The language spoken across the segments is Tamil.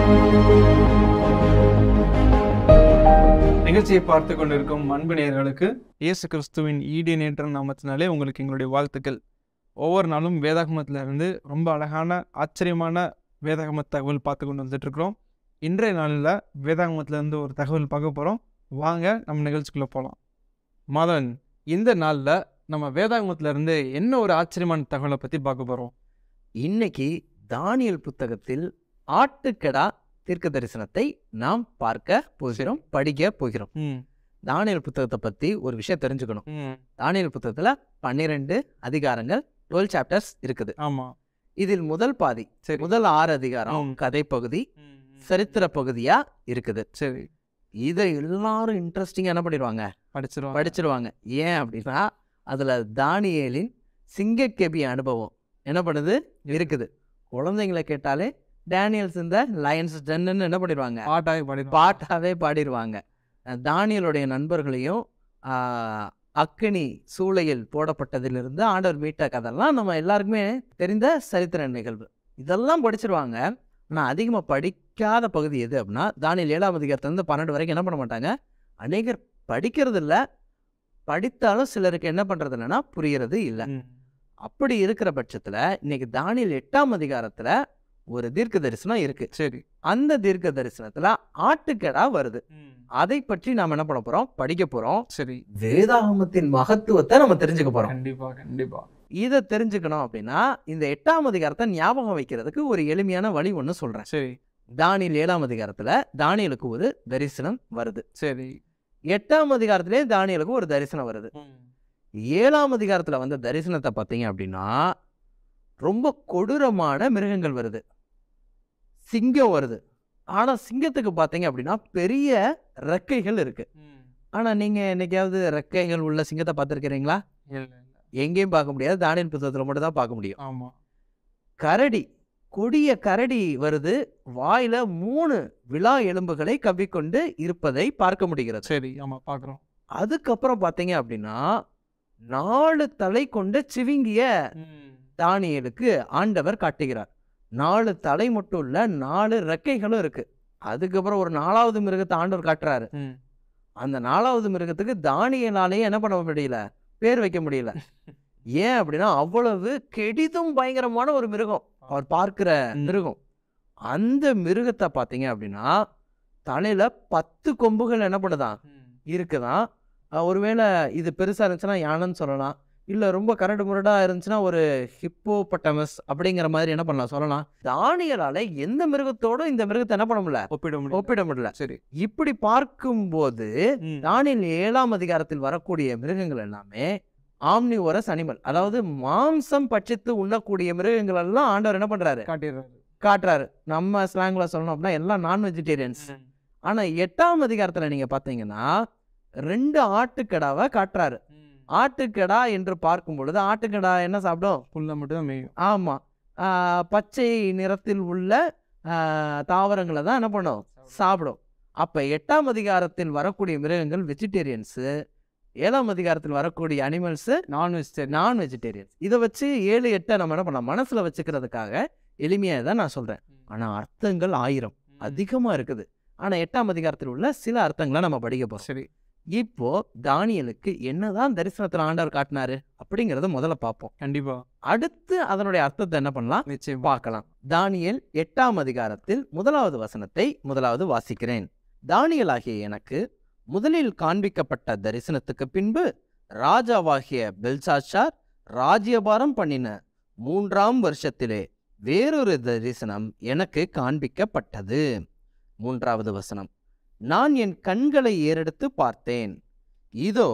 நிகழ்ச்சியை பார்த்து கொண்டிருக்கும் அன்பு நேயர்களுக்கு இயேசு கிறிஸ்துவின் ஈடு நேற்ற நாமத்தினாலே உங்களுக்கு எங்களுடைய வாழ்த்துக்கள் ஒவ்வொரு நாளும் வேதாகமத்துல இருந்து ரொம்ப அழகான ஆச்சரியமான வேதாகம தகவல் பார்த்து கொண்டு வந்துட்டு இருக்கிறோம் இன்றைய நாளில் வேதாகமத்துல இருந்து ஒரு தகவல் பார்க்க போகிறோம் வாங்க நம்ம நிகழ்ச்சிக்குள்ளே போகலாம் மதன் இந்த நாளில் நம்ம வேதாகமத்துல இருந்து என்ன ஒரு ஆச்சரியமான தகவலை பற்றி பார்க்க போகிறோம் இன்னைக்கு தானியல் புத்தகத்தில் ஆட்டுக்கடா தீர்க்க தரிசனத்தை நாம் பார்க்க போகிறோம் படிக்க போகிறோம் ம் தானியல் புத்தகத்தை பத்தி ஒரு விஷயம் தெரிஞ்சுக்கணும் ம் தானியல் புத்தகத்துல பன்னிரெண்டு அதிகாரங்கள் டுவெல் சாப்டர்ஸ் இருக்குது ஆமாம் இதில் முதல் பாதி சரி முதல் ஆறு அதிகாரம் ஆம். கதை பகுதி ம், ம். சரித்திர பகுதியா இருக்குது சரி இதை எல்லாரும் இன்ட்ரெஸ்டிங்கா என்ன பண்ணிடுவாங்க படிச்சிருவாங்க படிச்சிருவாங்க ஏன் அப்படின்னா அதுல தானியேலின் சிங்கக்கெபி அனுபவம் என்ன பண்ணுது இருக்குது குழந்தைங்களை கேட்டாலே டேனியல்ஸ் இந்த லயன்ஸ் டென்னு என்ன பண்ணிடுவாங்க பாட்டாவே பாடிடுவாங்க பாட்டாவே பாடிடுவாங்க அஹ் தானியலுடைய நண்பர்களையும் ஆஹ், அக்கினி சூளையில் போடப்பட்டதிலிருந்து ஆண்டவர் மீட்ட கதெல்லாம் நம்ம எல்லாருக்குமே தெரிந்த சரித்திர நிகழ்வு இதெல்லாம் படிச்சிருவாங்க ஆனால் அதிகமாக படிக்காத பகுதி எது அப்படின்னா தானியல் ஏழாம் அதிகாரத்துலேருந்து பன்னெண்டு வரைக்கும் என்ன பண்ண மாட்டாங்க அநேகர் படிக்கிறது இல்லை படித்தாலும் சிலருக்கு என்ன பண்ணுறது இல்லைன்னா புரியறது இல்லை ம். அப்படி இருக்கிற பட்சத்தில் இன்னைக்கு தானியல் எட்டாம் அதிகாரத்தில் ஒரு தீர்க்க தரிசனம் இருக்கு சரி அந்த தீர்க்க தரிசனத்துல ஆட்டுக்கடா வருது அதை பற்றி நாம என்ன பண்ண போறோம் படிக்க போறோம் சரி வேதாகமத்தின் மகத்துவத்தை நம்ம தெரிஞ்சுக்க போறோம் கண்டிப்பா கண்டிப்பா இதை தெரிஞ்சுக்கணும் அப்படின்னா இந்த எட்டாம் அதிகாரத்தை ஞாபகம் வைக்கிறதுக்கு ஒரு எளிமையான வழி ஒன்று சொல்றேன் சரி தானியல் ஏழாம் அதிகாரத்துல தானியலுக்கு ஒரு தரிசனம் வருது சரி எட்டாம் அதிகாரத்திலே தானியலுக்கு ஒரு தரிசனம் வருது ஏழாம் அதிகாரத்துல வந்த தரிசனத்தை பார்த்தீங்க அப்படின்னா ரொம்ப கொடூரமான மிருகங்கள் வருது சிங்கம் வருது ஆனா சிங்கத்துக்கு பார்த்தீங்க அப்படின்னா பெரிய ரெக்கைகள் இருக்கு ஆனா நீங்க என்னைக்காவது ரெக்கைகள் உள்ள சிங்கத்தை பார்த்துருக்கிறீங்களா இல்ல இல்ல எங்கேயும் பார்க்க முடியாது தானியல் புத்தகத்துல மட்டும் தான் பார்க்க முடியும் ஆமா கரடி கொடிய கரடி வருது வாயில மூணு விழா எலும்புகளை கவ்விக்கொண்டு இருப்பதை பார்க்க முடிகிறது சரி ஆமா பாக்குறோம் அதுக்கப்புறம் பார்த்தீங்க அப்படின்னா நாலு தலை கொண்ட சிவிங்கிய தானியலுக்கு ஆண்டவர் காட்டுகிறார் நாலு தலை மட்டும் இல்ல நாலு ரெக்கைகளும் இருக்கு அதுக்கப்புறம் ஒரு நாலாவது மிருகத்தை ஆண்டவர் காட்டுறாரு ம். அந்த நாலாவது மிருகத்துக்கு தானியலாலேயே என்ன பண்ண முடியல பேர் வைக்க முடியல ஏன் அப்படின்னா அவ்வளவு கெடிதும் பயங்கரமான ஒரு மிருகம் அவர் பார்க்கிற ம். மிருகம் அந்த மிருகத்தை பார்த்தீங்க அப்படின்னா தலையில பத்து கொம்புகள் என்ன பண்ணுதான் இருக்குதான் அஹ் ஒருவேளை இது பெருசா இருந்துச்சுன்னா யானைன்னு சொல்லலாம் இல்ல ரொம்ப கரடு முரடா இருந்துச்சுன்னா ஒரு ஹிப்போபட்டமஸ் அப்படிங்கிற மாதிரி என்ன பண்ணலாம் சொல்லலாம் தானியலால எந்த மிருகத்தோட இந்த மிருகத்தை என்ன பண்ண முடியல ஒப்பிட முடியும் ஒப்பிட முடியல சரி இப்படி பார்க்கும்போது ம். தானியல் ஏழாம் அதிகாரத்தில் வரக்கூடிய மிருகங்கள் எல்லாமே ஆம்னிவோரஸ் அனிமல் அதாவது மாம்சம் பட்சித்து உண்ணக்கூடிய மிருகங்கள் எல்லாம் ஆண்டவர் என்ன பண்றாரு காட்டிடுறாரு காட்டுறாரு நம்ம ஸ்லாங்ல சொல்லணும் அப்படின்னா எல்லாம் நான் வெஜிடேரியன்ஸ் ஆனா எட்டாம் அதிகாரத்துல நீங்க பாத்தீங்கன்னா ரெண்டு ஆட்டுக்கடாவை காட்டுறாரு ஆட்டுக்கடா என்று பார்க்கும் பொழுது ஆட்டுக்கடா என்ன சாப்பிடும் புல்ல மட்டும் தான் மேயும் ஆமா ஆஹ் பச்சை நிறத்தில் உள்ள ஆஹ் தாவரங்களை தான் என்ன பண்ணும் சாப்பிடும் அப்ப எட்டாம் அதிகாரத்தில் வரக்கூடிய மிருகங்கள் வெஜிடேரியன்ஸு ஏழாம் அதிகாரத்தில் வரக்கூடிய அனிமல்ஸு நான்வெஜ் சரி நான் வெஜிடேரியன்ஸ் இதை வச்சு ஏழு எட்டை நம்ம என்ன பண்ணலாம் மனசுல வச்சுக்கிறதுக்காக எளிமையாக தான் நான் சொல்றேன் ஆனா அர்த்தங்கள் ஆயிரம் அதிகமா இருக்குது ஆனா எட்டாம் அதிகாரத்தில் உள்ள சில அர்த்தங்களை நம்ம படிக்க போறோம் சரி இப்போ தானியலுக்கு என்னதான் தரிசனத்துல ஆண்டவர் காட்டினாரு அப்படிங்கறத முதல்ல பார்ப்போம் கண்டிப்பா அடுத்து அதனுடைய அர்த்தத்தை என்ன பண்ணலாம் நிச்சயம் பார்க்கலாம் தானியேல் எட்டாம் அதிகாரத்தில் முதலாவது வசனத்தை முதலாவது வாசிக்கிறேன் தானியலாகிய எனக்கு முதலில் காண்பிக்கப்பட்ட தரிசனத்துக்கு பின்பு ராஜாவாகிய பெல்சாஷார் ராஜ்யபாரம் பண்ணின மூன்றாம் வருஷத்திலே வேறொரு தரிசனம் எனக்கு காண்பிக்கப்பட்டது மூன்றாவது வசனம் நான் என் கண்களை ஏறெடுத்து பார்த்தேன் இதோ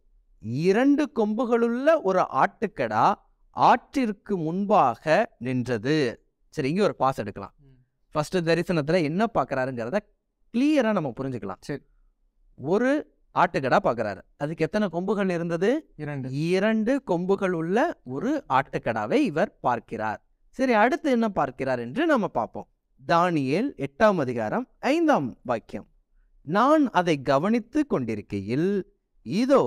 இரண்டு கொம்புகளுள்ள ஒரு ஆட்டுக்கடா ஆற்றிற்கு முன்பாக நின்றது சரி இங்க ஒரு பாஸ் எடுக்கலாம் ம். ஃபர்ஸ்ட் தரிசனத்துல என்ன பார்க்கறாருங்கிறத கிளியரா நம்ம புரிஞ்சுக்கலாம் சரி. ஒரு ஆட்டுக்கடா பார்க்கறாரு அதுக்கு எத்தனை கொம்புகள் இருந்தது இரண்டு இரண்டு கொம்புகள் உள்ள ஒரு ஆட்டுக்கடாவை இவர் பார்க்கிறார் சரி அடுத்து என்ன பார்க்கிறார் என்று நம்ம பார்ப்போம் தானியேல் எட்டாம் அதிகாரம் ஐந்தாம் வாக்கியம் நான் அதை கவனித்து கொண்டிருக்கையில் இதோ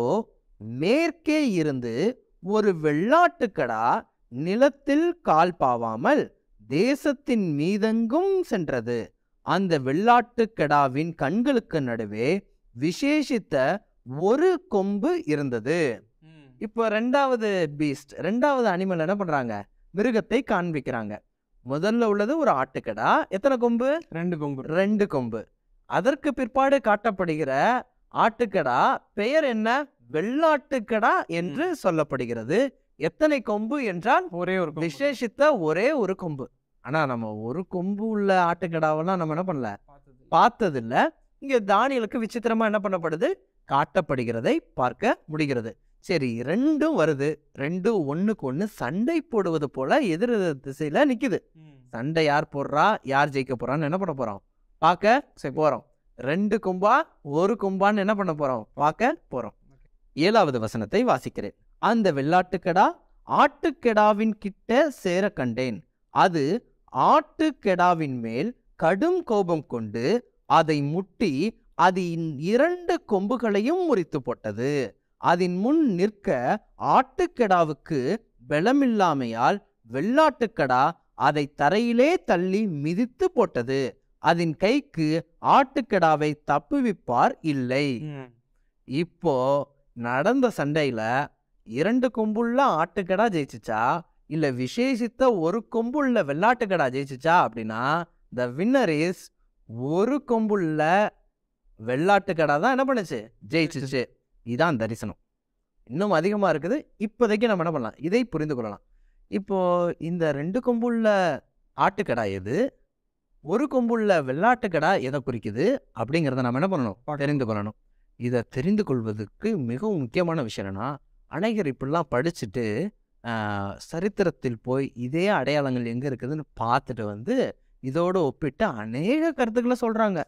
மேற்கே இருந்து ஒரு வெள்ளாட்டுக்கடா நிலத்தில் கால் பாவாமல் தேசத்தின் மீதெங்கும் சென்றது அந்த வெள்ளாட்டுக்கடாவின் கண்களுக்கு நடுவே விசேஷித்த ஒரு கொம்பு இருந்தது இப்போ ரெண்டாவது பீஸ்ட் ரெண்டாவது அனிமல் என்ன பண்றாங்க மிருகத்தை காண்பிக்கிறாங்க முதல்ல உள்ளது ஒரு ஆட்டுக்கடா எத்தனை கொம்பு ரெண்டு கொம்பு ரெண்டு கொம்பு அதற்கு பிற்பாடு காட்டப்படுகிற ஆட்டுக்கடா பெயர் என்ன வெள்ளாட்டுக்கடா என்று சொல்லப்படுகிறது எத்தனை கொம்பு என்றால் ஒரே ஒரு கொம்பு. விசேஷித்த ஒரே ஒரு கொம்பு ஆனா நம்ம ஒரு கொம்பு உள்ள ஆட்டுக்கடாவெல்லாம் நம்ம என்ன பண்ணல பார்த்தது. பார்த்ததில்ல இங்க தானியலுக்கு விசித்திரமா என்ன பண்ணப்படுது காட்டப்படுகிறதை பார்க்க முடிகிறது சரி ரெண்டும் வருது ரெண்டும் ஒண்ணுக்கு ஒண்ணு சண்டை போடுவது போல எதிர் எதிர் திசையில நிக்குது ம். சண்டை யார் போடுறா யார் ஜெயிக்க போறான்னு என்ன பண்ண போறோம் பார்க்க சரி. போறோம் ரெண்டு கொம்பா ஒரு கொம்பான்னு என்ன பண்ண போறோம் பார்க்க போறோம் ஏழாவது வசனத்தை வாசிக்கிறேன் அந்த வெள்ளாட்டுக்கடா ஆட்டுக்கெடாவின் கிட்ட சேர கண்டேன் அது ஆட்டுக்கெடாவின் மேல் கடும் கோபம் கொண்டு அதை முட்டி அதன் இரண்டு கொம்புகளையும் முறித்து போட்டது அதன் முன் நிற்க ஆட்டுக்கெடாவுக்கு பலமில்லாமையால் வெள்ளாட்டுக்கடா அதை தரையிலே தள்ளி மிதித்து போட்டது அதன் கைக்கு ஆட்டுக்கடாவை தப்புவிப்பார் இல்லை ம். இப்போ நடந்த சண்டையில இரண்டு கொம்புள்ள ஆட்டுக்கடா ஜெயிச்சுச்சா இல்ல விசேஷித்த ஒரு கொம்புள்ள வெள்ளாட்டுக்கடா ஜெயிச்சுச்சா அப்படின்னா த வின்னர் இஸ் ஒரு கொம்புள்ள வெள்ளாட்டுக்கடா தான் என்ன பண்ணுச்சு ஜெயிச்சுச்சு இதான் தரிசனம் இன்னும் அதிகமா இருக்குது இப்போதைக்கு நம்ம என்ன பண்ணலாம் இதை புரிந்து கொள்ளலாம் இப்போ இந்த ரெண்டு கொம்புள்ள ஆட்டுக்கடா எது ஒரு கொம்புள்ள வெள்ளாட்டுக்கடா எதை குறிக்குது அப்படிங்கிறத நம்ம என்ன பண்ணணும் பார்க்கணும். தெரிந்து கொள்ளணும் இதை தெரிந்து கொள்வதற்கு மிகவும் முக்கியமான விஷயம் என்னன்னா அநேகர் இப்படிலாம் படிச்சுட்டு ஆஹ், சரித்திரத்தில் போய் இதே அடையாளங்கள் எங்கே இருக்குதுன்னு பார்த்துட்டு வந்து இதோடு ஒப்பிட்டு அநேக கருத்துக்களை சொல்கிறாங்க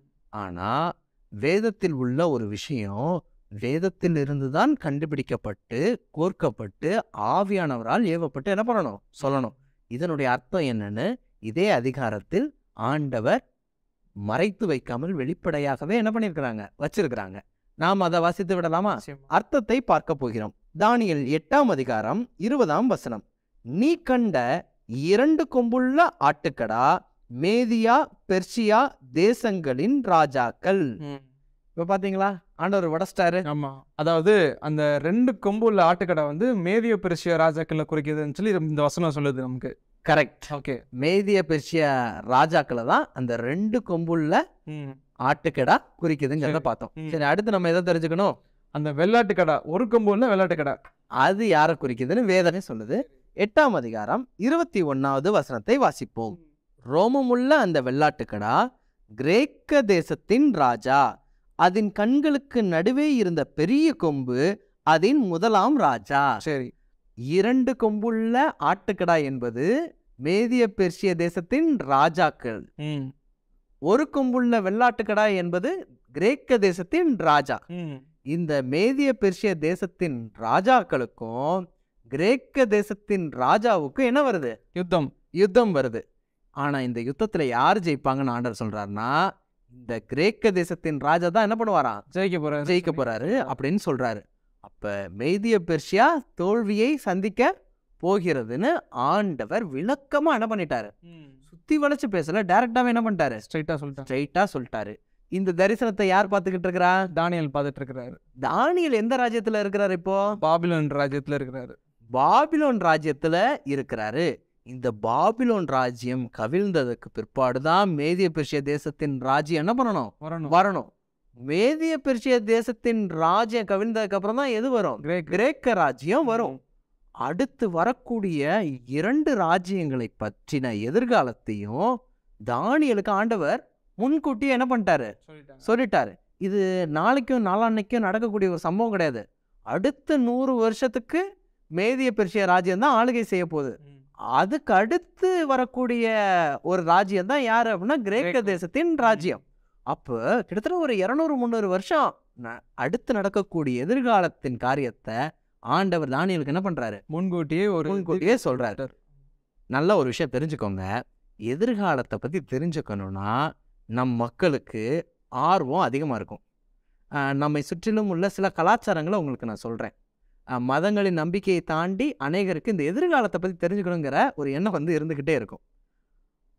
ஆனால் வேதத்தில் உள்ள ஒரு விஷயம் வேதத்தில் இருந்து தான் கண்டுபிடிக்கப்பட்டு கோர்க்கப்பட்டு ஆவியானவரால் ஏவப்பட்டு என்ன பண்ணணும் சொல்லணும் இதனுடைய அர்த்தம் என்னன்னு இதே அதிகாரத்தில் ஆண்டவர் மறைத்து வைக்காமல் வெளிப்படையாகவே என்ன பண்ணியிருக்கிறாங்க வச்சிருக்கிறாங்க நாம் அதை வாசித்து விடலாமா நிச்சயமா. அர்த்தத்தை பார்க்க போகிறோம் தானியல் எட்டாம் அதிகாரம் இருபதாம் வசனம் நீ கண்ட இரண்டு கொம்புள்ள ஆட்டுக்கடா மேதியா பெர்சியா தேசங்களின் ராஜாக்கள் ம். இப்ப பாத்தீங்களா ஆண்டவர் வடஸ்டாரு ஆமா அதாவது அந்த ரெண்டு கொம்பு உள்ள ஆட்டுக்கடை வந்து மேதிய பெருசிய ராஜாக்கள்ல குறிக்குதுன்னு சொல்லி இந்த வசனம் சொல்லுது நமக்கு கரெக்ட் ஓகே மேதிய பெர்சிய ராஜாக்களை தான் அந்த ரெண்டு கொம்புள்ள ம் ஆட்டுக்கடா குறிக்குதுங்கிறத சரி. பார்த்தோம் ம். சரி அடுத்து நம்ம எதை தெரிஞ்சுக்கணும் அந்த வெள்ளாட்டு கடை ஒரு கொம்பு உள்ள வெள்ளாட்டு கடை அது யாரை குறிக்குதுன்னு வேதனை சொல்லுது எட்டாம் அதிகாரம் இருபத்தி ஒன்னாவது வசனத்தை வாசிப்போம் ரோமமுள்ள அந்த வெள்ளாட்டுக்கடா கிரேக்க தேசத்தின் ராஜா அதன் கண்களுக்கு நடுவே இருந்த பெரிய கொம்பு அதன் முதலாம் ராஜா சரி இரண்டு கொம்புள்ள ஆட்டுக்கடா என்பது மேதிய பெர்சிய தேசத்தின் ராஜாக்கள் ம் ஒரு கொம்புள்ள வெள்ளாட்டுக்கடா என்பது கிரேக்க தேசத்தின் ராஜா ம் இந்த மேதிய பெர்சிய தேசத்தின் ராஜாக்களுக்கும் கிரேக்க தேசத்தின் ராஜாவுக்கும் என்ன வருது யுத்தம் யுத்தம் வருது ஆனா இந்த யுத்தத்துல யார் ஜெயிப்பாங்கன்னு ஆண்டவர் சொல்றாருன்னா இந்த கிரேக்க தேசத்தின் ராஜா தான் என்ன பண்ணுவாராம் ஜெயிக்க போறாரு ஜெயிக்க போறாரு அப்படின்னு சொல்றாரு அப்ப மேதிய பெர்சியா தோல்வியை சந்திக்க போகிறதுன்னு ஆண்டவர் விளக்கமா என்ன பண்ணிட்டாரு சுத்தி வளைச்சு பேசல டைரக்டாவே என்ன பண்ணிட்டாரு ஸ்ட்ரைட்டா சொல்லிட்டேன் ஸ்ட்ரைட்டா சொல்லிட்டாரு இந்த தரிசனத்தை யார் பார்த்துக்கிட்டு இருக்கிறா தானியல் பார்த்துட்டு இருக்கிறாரு தானியல் எந்த ராஜ்யத்துல இருக்கிறாரு இப்போ பாபிலோன் ராஜ்யத்துல இருக்கிறாரு பாபிலோன் ராஜ்யத்துல இருக்கிறாரு இந்த பாபிலோன் ராஜ்யம் கவிழ்ந்ததுக்கு பிற்பாடுதான் மேதிய பெர்சிய தேசத்தின் ராஜ்யம் என்ன பண்ணணும் வரணும் வரணும் மேதிய பெர்சிய தேசத்தின் ராஜ்யம் கவிழ்ந்ததுக்கு அப்புறம் தான் எது வரும் கிரேக் கிரேக்க ராஜ்யம் வரும் அடுத்து வரக்கூடிய இரண்டு ராஜ்யங்களை பற்றின எதிர்காலத்தையும் தானியலுக்கு ஆண்டவர் முன்கூட்டியே என்ன பண்ணிட்டாரு சொல்லிட்டாங்க சொல்லிட்டாரு இது நாளைக்கும் நாளான்னைக்கும் நடக்கக்கூடிய ஒரு சம்பவம் கிடையாது அடுத்த நூறு வருஷத்துக்கு மேதிய பெர்சிய ராஜ்யம் தான் ஆளுகை செய்ய போகுது ம். அதுக்கு அடுத்து வரக்கூடிய ஒரு ராஜ்யம் தான் யாரு அப்படின்னா கிரேக்க கிரேக்கம். தேசத்தின் ராஜ்யம் அப்போ கிட்டத்தட்ட ஒரு இரநூறு முந்நூறு வருஷம் ந- அடுத்து நடக்கக்கூடிய எதிர்காலத்தின் காரியத்தை ஆண்டவர் தானியலுக்கு என்ன பண்றாரு முன்கூட்டியே ஒரு முன்கூட்டியே சொல்றாரு நல்ல ஒரு விஷயம் தெரிஞ்சுக்கோங்க எதிர்காலத்தை பற்றி தெரிஞ்சுக்கணும்னா நம் மக்களுக்கு ஆர்வம் அதிகமாக இருக்கும் ஆஹ் நம்மை சுற்றிலும் உள்ள சில கலாச்சாரங்களை உங்களுக்கு நான் சொல்கிறேன் மதங்களின் நம்பிக்கையை தாண்டி அநேகருக்கு இந்த எதிர்காலத்தை பற்றி தெரிஞ்சுக்கணுங்கிற ஒரு எண்ணம் வந்து இருந்துக்கிட்டே இருக்கும்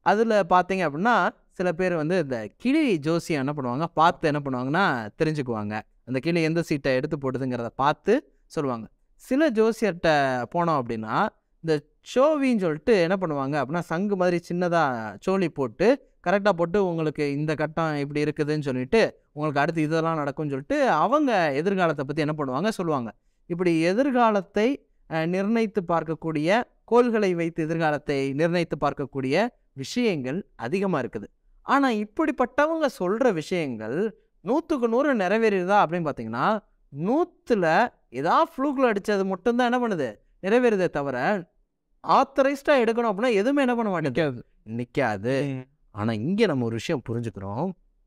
அதில் பார்த்தீங்க அப்படின்னா சில பேர் வந்து இந்த கிளி ஜோசியம் என்ன பண்ணுவாங்க பார்த்து என்ன பண்ணுவாங்கன்னா தெரிஞ்சுக்குவாங்க அந்த கிளி எந்த சீட்டை எடுத்து போடுதுங்கிறத பார்த்து சொல்லுவாங்க சில ஜோசியர்கிட்ட போனோம் அப்படின்னா இந்த சோவின்னு சொல்லிட்டு என்ன பண்ணுவாங்க அப்படின்னா சங்கு மாதிரி சின்னதாக சோழி போட்டு கரெக்டாக போட்டு உங்களுக்கு இந்த கட்டம் இப்படி இருக்குதுன்னு சொல்லிட்டு உங்களுக்கு அடுத்து இதெல்லாம் நடக்கும்னு சொல்லிட்டு அவங்க எதிர்காலத்தை பற்றி என்ன பண்ணுவாங்க சொல்லுவாங்க இப்படி எதிர்காலத்தை அஹ், நிர்ணயித்து பார்க்கக்கூடிய கோள்களை வைத்து எதிர்காலத்தை நிர்ணயித்து பார்க்கக்கூடிய விஷயங்கள் அதிகமாக இருக்குது ஆனால் இப்படிப்பட்டவங்க சொல்கிற விஷயங்கள் நூற்றுக்கு நூறு நிறைவேறியதா அப்படின்னு பார்த்தீங்கன்னா நூற்றில் ஏதாவது ஃப்ளூக்கில் அடித்தது மட்டும்தான் என்ன பண்ணுது நிறைவேறுதே தவிர ஆத்தரைஸ்டாக எடுக்கணும் அப்படின்னா எதுவுமே என்ன பண்ண மாட்டேங்குது நிக்காது. நிற்காது ம். ஆனால் இங்கே நம்ம ஒரு விஷயம் புரிஞ்சுக்கிறோம்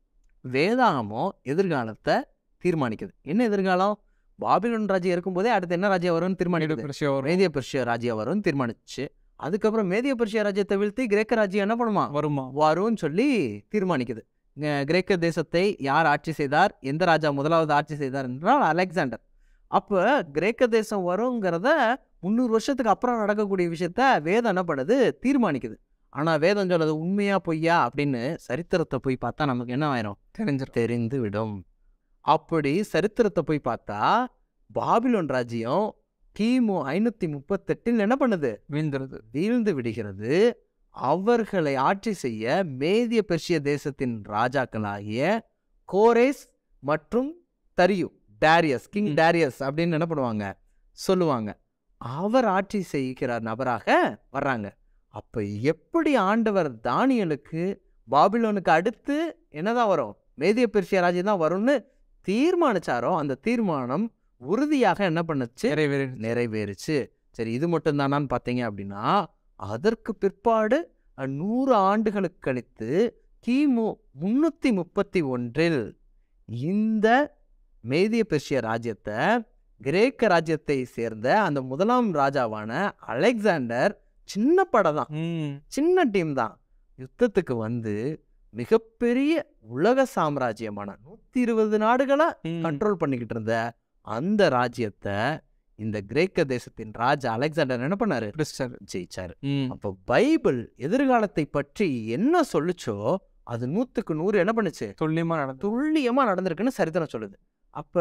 வேதாகமம் எதிர்காலத்தை தீர்மானிக்குது என்ன எதிர்காலம் பாபிலோன் ராஜ்யம் இருக்கும்போதே அடுத்து என்ன ராஜ்யம் வரும்னு மீடு தீர்மானிக்குது பெருசியா வரும். மேதிய பெர்ஷியா ராஜ்யம் வரும்னு தீர்மானிச்சு அதுக்கப்புறம் மேதிய பெர்ஷியா ராஜ்யத்தை வீழ்த்தி கிரேக்க ராஜ்யம் என்ன பண்ணுமா வருமா வரும்னு சொல்லி தீர்மானிக்குது இங்க கிரேக்க தேசத்தை யார் ஆட்சி செய்தார் எந்த ராஜா முதலாவது ஆட்சி செய்தார் என்றால் அலெக்சாண்டர் அப்போ கிரேக்க தேசம் வருங்கிறத முந்நூறு வருஷத்துக்கு அப்புறம் நடக்கக்கூடிய விஷயத்த வேதம் என்ன பண்ணுது தீர்மானிக்குது ஆனால் வேதம் சொல்றது உண்மையா பொய்யா அப்படின்னு சரித்திரத்தை போய் பார்த்தா நமக்கு என்ன ஆயிரும் தெரிஞ்சிடும் தெரிந்து விடும் அப்படி சரித்திரத்தை போய் பார்த்தா பாபிலோன் ராஜ்யம் கிமு ஐநூற்றி முப்பத்தெட்டில் என்ன பண்ணுது வீழ்ந்துருது வீழ்ந்து விடுகிறது அவர்களை ஆட்சி செய்ய மேதிய பெர்ஷிய தேசத்தின் ராஜாக்களாகிய கோரேஸ் மற்றும் தரியு டேரியஸ் கிங் ம். டேரியஸ் அப்படின்னு என்ன பண்ணுவாங்க சொல்லுவாங்க அவர் ஆட்சி செய்கிற நபராக வர்றாங்க அப்ப எப்படி ஆண்டவர் தானியலுக்கு பாபிலோனுக்கு அடுத்து என்னதான் வரும் மேதிய பெர்ஷிய ராஜ்யம் தான் வரும்னு தீர்மானிச்சாரோ அந்த தீர்மானம் உறுதியாக என்ன பண்ணுச்சு நிறைவேறி நிறைவேறுச்சு சரி இது மட்டும் தானான்னு பார்த்தீங்க அப்படின்னா அதற்கு பிற்பாடு அஹ், நூறு ஆண்டுகளுக்கு கழித்து கிமு முன்னூற்றி முப்பத்தி ஒன்றில் இந்த மேதிய பெர்ஷிய ராஜ்யத்தை கிரேக்க ராஜ்யத்தை சேர்ந்த அந்த முதலாம் ராஜாவான அலெக்சாண்டர் சின்ன படம் தான் ம். சின்ன டீம் தான் யுத்தத்துக்கு வந்து மிகப்பெரிய உலக சாம்ராஜ்யமான நூற்றி இருபது நாடுகளை ம். கண்ட்ரோல் பண்ணிக்கிட்டு இருந்த அந்த ராஜ்யத்தை இந்த கிரேக்க தேசத்தின் ராஜா அலெக்சாண்டர் என்ன பண்ணாரு பிடிச்சிட்டாரு. ஜெயிச்சாரு ம். அப்போ பைபிள் எதிர்காலத்தை பற்றி என்ன சொல்லுச்சோ அது நூத்துக்கு நூறு என்ன பண்ணுச்சு துல்லியமா நடந்து துல்லியமா நடந்திருக்குன்னு சரித்திரம் சொல்லுது அப்ப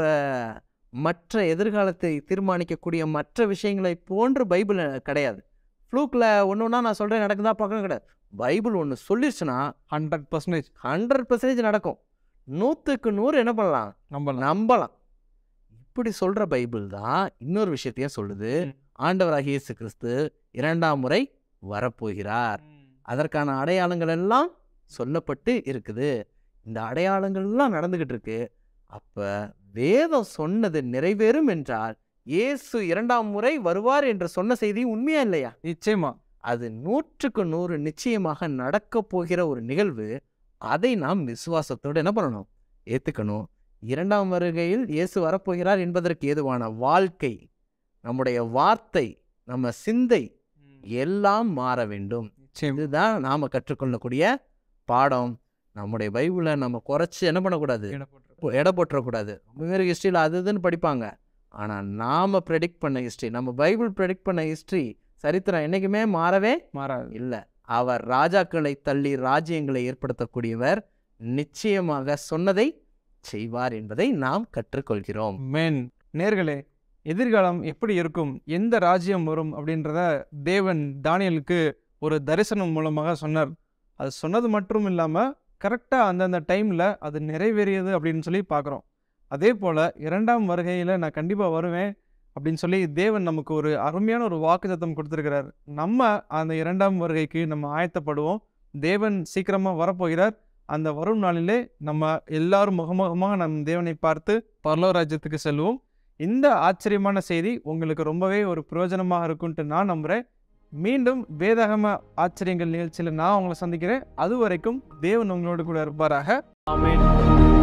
மற்ற எதிர்காலத்தை தீர்மானிக்கக்கூடிய மற்ற விஷயங்களை போன்று பைபிள் கிடையாது ஃப்ளூக்கில் ஒன்று ஒன்றா நான் சொல்கிறேன் நடக்குதா பார்க்கணும் கிடையாது பைபிள் ஒன்று சொல்லிருச்சுன்னா ஹண்ட்ரட் பர்சன்டேஜ் ஹண்ட்ரட் பர்சன்டேஜ் நடக்கும் நூற்றுக்கு நூறு என்ன பண்ணலாம் நம்பலாம் நம்பலாம் இப்படி சொல்ற பைபிள் தான் இன்னொரு விஷயத்தையும் சொல்லுது ம். ஆண்டவராகிய இயேசு கிறிஸ்து இரண்டாம் முறை வரப்போகிறார் அதற்கான அடையாளங்கள் எல்லாம் சொல்லப்பட்டு இருக்குது இந்த அடையாளங்கள் எல்லாம் நடந்துகிட்டு இருக்கு அப்ப வேதம் சொன்னது நிறைவேறும் என்றால் இயேசு இரண்டாம் முறை வருவார் என்று சொன்ன செய்தி உண்மையா இல்லையா நிச்சயமா அது நூற்றுக்கு நூறு நிச்சயமாக நடக்கப் போகிற ஒரு நிகழ்வு அதை நாம் விசுவாசத்தோடு என்ன பண்ணணும் ஏத்துக்கணும் இரண்டாம் வருகையில் இயேசு வரப்போகிறார் என்பதற்கு ஏதுவான வாழ்க்கை நம்முடைய வார்த்தை நம்ம சிந்தை எல்லாம் மாற வேண்டும் நிச்சயம் இதுதான் நாம கற்றுக்கொள்ளக்கூடிய பாடம் நம்முடைய பைபிளை நம்ம குறைச்சி என்ன பண்ணக்கூடாது இடப்பட்டிருக்கு. எடை போட்டுறக்கூடாது ரொம்ப பேர் ஹிஸ்ட்ரியில் அது இதுன்னு படிப்பாங்க ஆனால் நாம் ப்ரெடிக்ட் பண்ண ஹிஸ்ட்ரி நம்ம பைபிள் ப்ரெடிக்ட் பண்ண ஹிஸ்ட்ரி சரித்திரம் என்றைக்குமே மாறவே மாறாது இல்லை அவர் ராஜாக்களை தள்ளி ராஜ்யங்களை ஏற்படுத்தக்கூடியவர் நிச்சயமாக சொன்னதை செய்வார் என்பதை நாம் கற்றுக்கொள்கிறோம் மேன் நேர்களே எதிர்காலம் எப்படி இருக்கும் எந்த ராஜ்யம் வரும் அப்படின்றத தேவன் தானியலுக்கு ஒரு தரிசனம் மூலமாக சொன்னார் அது சொன்னது மட்டும் இல்லாமல் கரெக்டாக அந்தந்த டைமில் அது நிறைவேறியது அப்படின்னு சொல்லி பார்க்குறோம் அதே போல் இரண்டாம் வருகையில் நான் கண்டிப்பாக வருவேன் அப்படின்னு சொல்லி தேவன் நமக்கு ஒரு அருமையான ஒரு வாக்குத்தத்தம் கொடுத்துருக்கிறார் நம்ம அந்த இரண்டாம் வருகைக்கு நம்ம ஆயத்தப்படுவோம் தேவன் சீக்கிரமாக வரப்போகிறார் அந்த வரும் நாளிலே நம்ம எல்லாரும் முகமுகமாக நம் தேவனை பார்த்து பரலோ ராஜ்யத்துக்கு செல்வோம் இந்த ஆச்சரியமான செய்தி உங்களுக்கு ரொம்பவே ஒரு பிரயோஜனமாக இருக்கும்ட்டு நான் நம்புகிறேன் மீண்டும் வேதாகம ஆச்சரியங்கள் நிகழ்ச்சியில் நான் உங்களை சந்திக்கிறேன் அது வரைக்கும் தேவன் உங்களோடு கூட இருப்பாராக ஆமென்